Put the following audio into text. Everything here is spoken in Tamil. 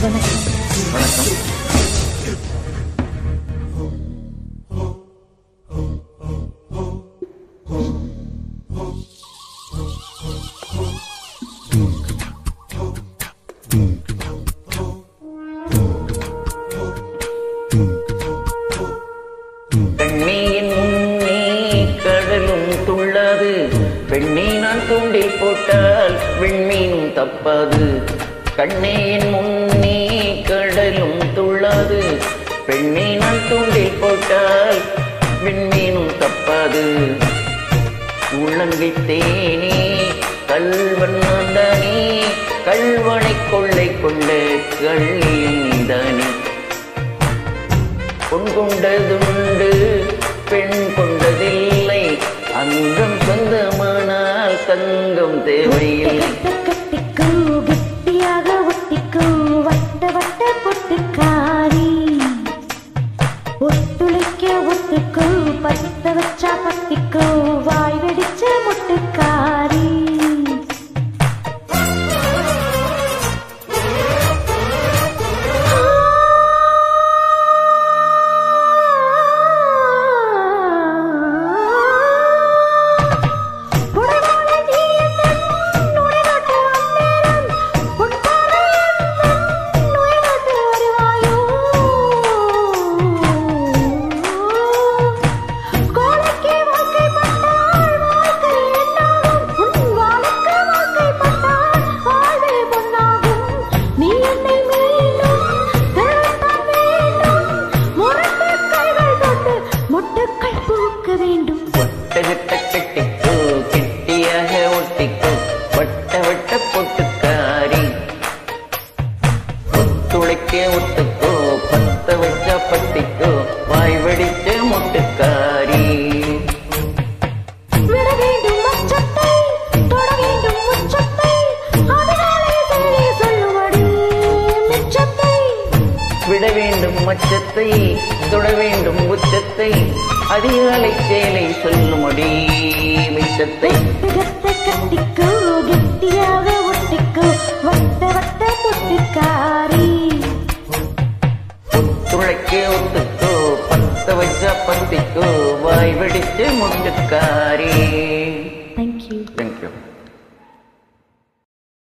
வணக்கம் வணக்கம் கண்ணியின் முன்னே கடலும் துள்ளாது பெண்ணை நான் தூண்டில் போட்டால் விண்மீனும் தப்பாது கண்ணியின் முன்னே கடலும் துள்ளாது பெண்ணை நான் தூண்டில் போட்டால் விண்மீனும் தப்பாது உள்ளங்கை தேனே கல்வன் தானே கல்வனை கொள்ளை கொண்ட கள்ளியும் நீதானே பொன் கொண்டதுண்டு பெண் கொண்டதில்லை அங்கம் சொந்தமானால் தங்கம் தேவையில்லை கட்டிக்கோ கெட்டியாக ஒட்டிக்கோ வட்ட வட்ட பொட்டுக்காரி ஒத்துழைக்க ஒத்துக்கோ பத்த வச்சா பத்திக்கோ வாய் வெடிச்ச முட்டுக்காரி புடவாளை நீ என்னும் நுழைநாட்டு அந்நேரம் பொன்பாறை என்னும் நுழைநாட்டு வருவாயோ கோலைக்கு வாழ்க்கைப்பட்டால் வாழ்க்கை என்னாகும் உன் வாளுக்கு வாழ்க்கைப்பட்டால் வாழ்வே பொன்னாகும் நீ என்னை மீண்டும் திரட்டான் வேண்டும் முரட்டு கைகள் தொட்டு முட்டுக்கள் பூக்க வேண்டும் ஒட்டகட்ட கட்டிக்கோ கெட்டியாக ஒட்டிக்கோ வட்ட வட்ட பொட்டுக்காரி ஒத்துழைக்க ஒத்துக்கோ பத்த வச்ச பட்டிக்கோ வாய் வெடிச்ச முட்டுக்காரி விட வேண்டும் அச்சத்தை தொட வேண்டும் உச்சத்தை அதிகாலை செய்தி சொல்லுவடி மிச்சத்தை விட வேண்டும் மச்சத்தை தொட வேண்டும் உச்சத்தை அதிகாலை சேலை சொல்லுமடி மிச்சத்தை திகத்தை கட்டிக்கோ கெட்டியாக ஒட்டிக்கோ வட்ட வட்ட பொட்டுக்காரி